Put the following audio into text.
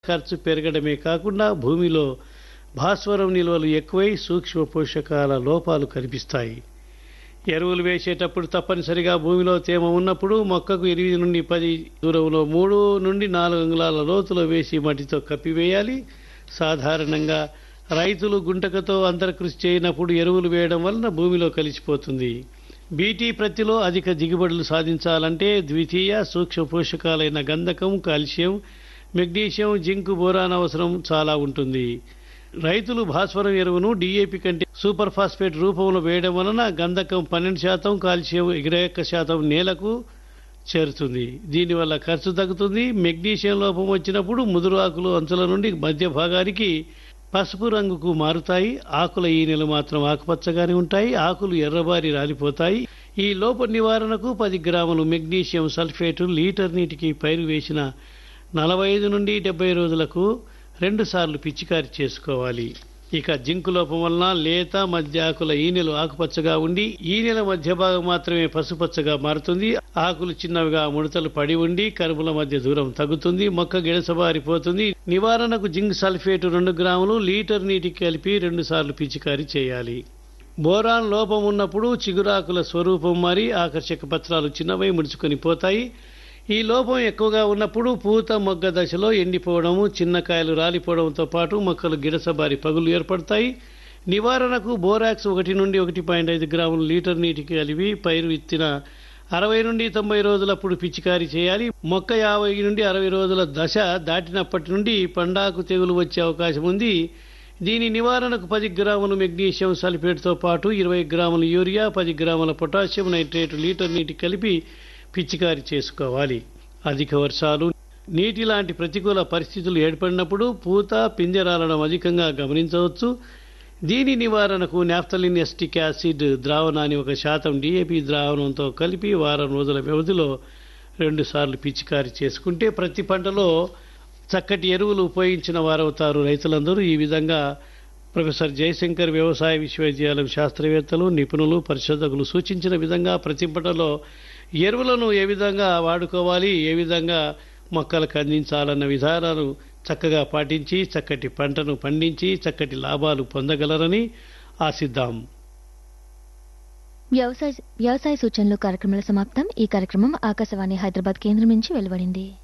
ఖర్చు పెరగడమే కాకుండా భూమిలో భాస్వరం నిల్వలు ఎక్కువై సూక్ష్మ పోషకాల లోపాలు కనిపిస్తాయి ఎరువులు వేసేటప్పుడు తప్పనిసరిగా భూమిలో తేమ ఉన్నప్పుడు మొక్కకు ఎనిమిది నుండి పది దూరంలో మూడు నుండి నాలుగు అంగుళాల లోతులో వేసి మట్టితో కప్పివేయాలి సాధారణంగా రైతులు గుంటకతో అంతర్కృషి చేయనప్పుడు ఎరువులు వేయడం వలన భూమిలో కలిసిపోతుంది బీటీ ప్రత్తిలో అధిక దిగుబడులు సాధించాలంటే ద్వితీయ సూక్ష్మ పోషకాలైన గంధకం కాల్షియం మెగ్నీషియం జింక్ బోరాన్ అవసరం చాలా ఉంటుంది రైతులు భాస్వరం ఎరువును డీఏపీ కంటే సూపర్ ఫాస్ఫేట్ రూపంలో వేయడం వలన గంధకం పన్నెండు శాతం కాల్షియం ఇరవై ఒక్క శాతం నేలకు చేరుతుంది దీనివల్ల ఖర్చు తగ్గుతుంది మెగ్నీషియం లోపం వచ్చినప్పుడు ముదురు ఆకులు అంచుల నుండి మధ్య భాగానికి పసుపు రంగుకు మారుతాయి ఆకుల ఈనెలు మాత్రం ఆకుపచ్చగానే ఉంటాయి ఆకులు ఎర్రబారి రాలిపోతాయి ఈ లోప నివారణకు పది గ్రాములు మెగ్నీషియం సల్ఫేటు లీటర్ నీటికి పైరు వేసిన నలభై ఐదు నుండి డెబ్బై రోజులకు రెండు సార్లు పిచికారి చేసుకోవాలి ఇక జింకు లోపం వలన లేత మధ్య ఆకుల ఈనెలు ఆకుపచ్చగా ఉండి ఈనెల మధ్య భాగం మాత్రమే పసుపచ్చగా మారుతుంది ఆకులు చిన్నవిగా ముడతలు పడి ఉండి కరుపుల మధ్య దూరం తగ్గుతుంది మొక్క గిడసబారిపోతుంది నివారణకు జింక్ సల్ఫేట్ రెండు గ్రాములు లీటర్ నీటికి కలిపి రెండు సార్లు పిచికారి చేయాలి బోరాన్ లోపం ఉన్నప్పుడు చిగురాకుల స్వరూపం మారి ఆకర్షక పత్రాలు చిన్నవై ముడుచుకొని పోతాయి ఈ లోపం ఎక్కువగా ఉన్నప్పుడు పూత మొగ్గ దశలో ఎండిపోవడము చిన్న కాయలు రాలిపోవడంతో పాటు మొక్కలు గిడసబారి పగులు ఏర్పడతాయి నివారణకు బోరాక్స్ ఒకటి నుండి ఒకటి పాయింట్ ఐదు గ్రాములు లీటర్ నీటికి కలిపి పైరు విత్తిన అరవై నుండి తొంభై రోజులప్పుడు పిచికారీ చేయాలి మొక్క యాభై నుండి అరవై రోజుల దశ దాటినప్పటి నుండి పండాకు తెగులు వచ్చే అవకాశం ఉంది దీని నివారణకు పది గ్రాములు మెగ్నీషియం సల్ఫేట్తో పాటు ఇరవై గ్రాముల యూరియా పది గ్రాముల పొటాషియం నైట్రేట్ లీటర్ నీటి కలిపి పిచికారి చేసుకోవాలి అధిక వర్షాలు నీటి లాంటి ప్రతికూల పరిస్థితులు ఏర్పడినప్పుడు పూత పింజరాలడం అధికంగా గమనించవచ్చు దీని నివారణకు నాఫ్తలిన్ ఎస్టిక్ యాసిడ్ ద్రావణాన్ని ఒక శాతం డిఏపి ద్రావణంతో కలిపి వారం రోజుల వ్యవధిలో రెండుసార్లు పిచికారి చేసుకుంటే ప్రతి పంటలో చక్కటి ఎరువులు ఉపయోగించిన వారవుతారు రైతులందరూ ఈ విధంగా ప్రొఫెసర్ జయశంకర్ వ్యవసాయ విశ్వవిద్యాలయం శాస్త్రవేత్తలు నిపుణులు పరిశోధకులు సూచించిన విధంగా ప్రతి పంటలో ఎరువులను ఏ విధంగా వాడుకోవాలి ఏ విధంగా మొక్కలకు అందించాలన్న విధానాలు చక్కగా పాటించి చక్కటి పంటను పండించి చక్కటి లాభాలు పొందగలరని ఆశిద్దాం వ్యవసాయ వ్యవసాయ సూచనలు కార్యక్రమాల సమాప్తం ఈ కార్యక్రమం ఆకాశవాణి హైదరాబాద్ కేంద్రం నుంచి వెలువడింది